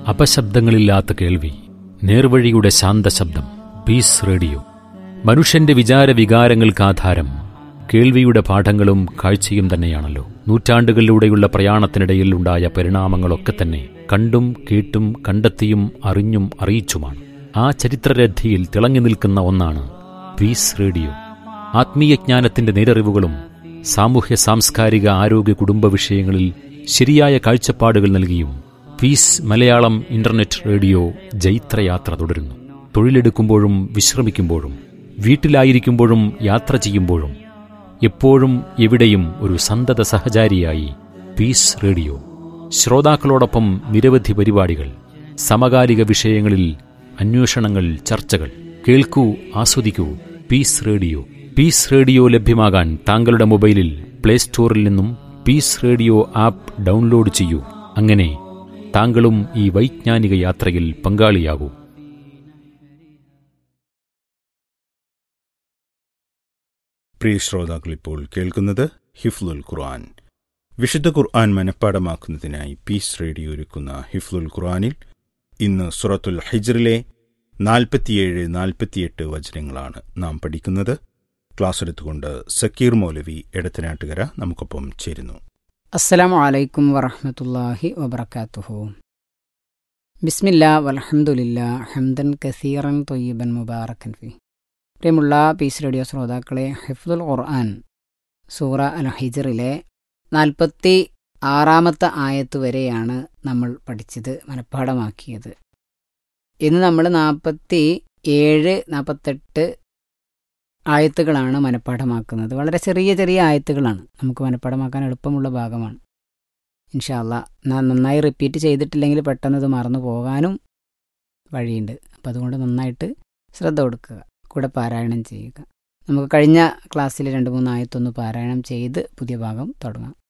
അപശബ്ദങ്ങളില്ലാത്ത കേൾവി നേർവഴിയുടെ ശാന്തശബ്ദം piece radio മനുഷ്യന്റെ വിചാര വികാരങ്ങൾക്ക് ആധാരം കേൾവിയുടെ പാഠങ്ങളും കാഴ്ചയും തന്നെയാണല്ലോ നൂറ്റാണ്ടുകളിലൂടെയുള്ള പ്രയാണത്തിനിടയിൽ ഉണ്ടായ പരിണാമങ്ങളൊക്കെ തന്നെ കണ്ടും കേട്ടും കണ്ടെത്തിയും അറിഞ്ഞും അറിയിച്ചുമാണ് ആ ചരിത്രരഥിയിൽ തിളങ്ങി നിൽക്കുന്ന ഒന്നാണ് പീസ് റേഡിയോ ആത്മീയജ്ഞാനത്തിന്റെ നേരറിവുകളും സാമൂഹ്യ സാംസ്കാരിക ആരോഗ്യ കുടുംബ വിഷയങ്ങളിൽ ശരിയായ കാഴ്ചപ്പാടുകൾ നൽകിയും പീസ് മലയാളം ഇന്റർനെറ്റ് റേഡിയോ ജൈത്രയാത്ര തുടരുന്നു തൊഴിലെടുക്കുമ്പോഴും വിശ്രമിക്കുമ്പോഴും വീട്ടിലായിരിക്കുമ്പോഴും യാത്ര ചെയ്യുമ്പോഴും എപ്പോഴും എവിടെയും ഒരു സന്തത സഹചാരിയായി പീസ് റേഡിയോ ശ്രോതാക്കളോടൊപ്പം നിരവധി പരിപാടികൾ സമകാലിക വിഷയങ്ങളിൽ അന്വേഷണങ്ങൾ ചർച്ചകൾ കേൾക്കൂ ആസ്വദിക്കൂ പീസ് റേഡിയോ പീസ് റേഡിയോ ലഭ്യമാകാൻ താങ്കളുടെ മൊബൈലിൽ പ്ലേ സ്റ്റോറിൽ നിന്നും പീസ് റേഡിയോ ആപ്പ് ഡൗൺലോഡ് ചെയ്യൂ അങ്ങനെ താങ്കളും ഈ വൈജ്ഞാനിക യാത്രയിൽ പങ്കാളിയാകൂ പ്രിയ ശ്രോതാക്കൾ ഇപ്പോൾ കേൾക്കുന്നത് ഹിഫ്ലുൽ ഖുർആൻ വിശുദ്ധ ഖുർആൻ മനഃപ്പാടമാക്കുന്നതിനായി പീസ് റേഡിയോ ഒരുക്കുന്ന ഹിഫ്ലുൽ ഖുർആനിൽ ഇന്ന് സുറത്തുൽ ഹിജ്റിലെ നാൽപ്പത്തിയേഴ് നാൽപ്പത്തിയെട്ട് വചനങ്ങളാണ് നാം പഠിക്കുന്നത് ക്ലാസ് എടുത്തുകൊണ്ട് സക്കീർ മൗലവി എടത്തനാട്ടുകര നമുക്കൊപ്പം ചേരുന്നു അസ്സലാമു അലൈക്കും വറഹ്മത്തുള്ളാഹി വബർക്കാത്തുഹു ബിസ്മില്ല വൽഹംദുലില്ല ഹംദൻ കസീറൻ തൊയ്യബൻ മുബാറക്കൻ ഫി പ്രിയമുള്ള പീസ് റേഡിയോ ശ്രോതാക്കളെ ഹിഫ്ദുൽ ഖുർആൻ സൂറ അൽ ഹിജറിലെ നാൽപ്പത്തി ആറാമത്തെ ആയത്ത് വരെയാണ് നമ്മൾ പഠിച്ചത് മനഃപ്പാടമാക്കിയത് ഇന്ന് നമ്മൾ നാൽപ്പത്തി ഏഴ് നാൽപ്പത്തെട്ട് ആയത്തുകളാണ് മനഃപ്പാഠമാക്കുന്നത് വളരെ ചെറിയ ചെറിയ ആയത്തുകളാണ് നമുക്ക് മനഃപ്പാഠമാക്കാൻ എളുപ്പമുള്ള ഭാഗമാണ് ഇൻഷാല്ല നന്നായി റിപ്പീറ്റ് ചെയ്തിട്ടില്ലെങ്കിൽ പെട്ടെന്ന് ഇത് മറന്നു പോകാനും വഴിയുണ്ട് അപ്പം അതുകൊണ്ട് നന്നായിട്ട് ശ്രദ്ധ കൊടുക്കുക കൂടെ പാരായണം ചെയ്യുക നമുക്ക് കഴിഞ്ഞ ക്ലാസ്സിൽ രണ്ട് മൂന്ന് ആയത്തൊന്ന് പാരായണം ചെയ്ത് പുതിയ ഭാഗം തുടങ്ങാം